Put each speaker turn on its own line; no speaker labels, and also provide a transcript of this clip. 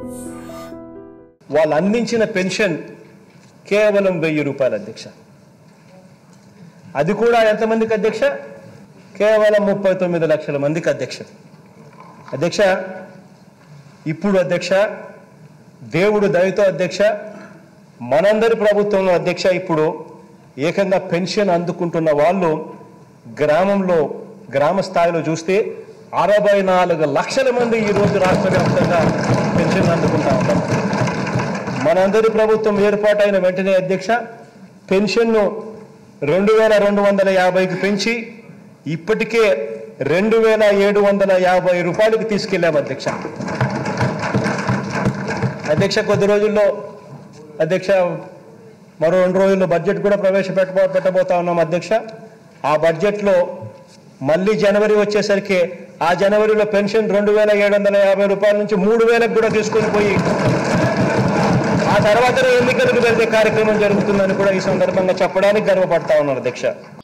వాళ్ళు అందించిన పెన్షన్ కేవలం వెయ్యి రూపాయలు అధ్యక్ష అది కూడా ఎంతమందికి అధ్యక్ష కేవలం ముప్పై తొమ్మిది లక్షల మందికి అధ్యక్ష అధ్యక్ష ఇప్పుడు అధ్యక్ష దేవుడు దయతో అధ్యక్ష మనందరి ప్రభుత్వంలో అధ్యక్ష ఇప్పుడు ఏకంగా పెన్షన్ అందుకుంటున్న వాళ్ళు గ్రామంలో గ్రామ స్థాయిలో చూస్తే అరవై నాలుగు లక్షల మంది ఈరోజు రాష్ట్ర వ్యాప్తంగా పెన్షన్ అందుకుంటా ఉన్నారు మనందరి ప్రభుత్వం ఏర్పాటైన వెంటనే అధ్యక్ష పెన్షన్ను రెండు వేల రెండు వందల యాభైకి పెంచి ఇప్పటికే రెండు వేల ఏడు వందల యాభై రూపాయలకు తీసుకెళ్ళాం అధ్యక్ష అధ్యక్ష కొద్ది రోజుల్లో అధ్యక్ష మరో రెండు రోజుల్లో బడ్జెట్ కూడా ప్రవేశపెట్ట పెట్టబోతా ఉన్నాం అధ్యక్ష ఆ బడ్జెట్లో మళ్ళీ జనవరి వచ్చేసరికి ఆ జనవరిలో పెన్షన్ రెండు వేల ఏడు వందల యాభై రూపాయల నుంచి మూడు వేలకు కూడా తీసుకొని పోయి ఆ తర్వాత ఎన్నికలకు వెళ్తే కార్యక్రమం జరుగుతుందని కూడా ఈ సందర్భంగా చెప్పడానికి గర్వపడతా ఉన్నారు అధ్యక్ష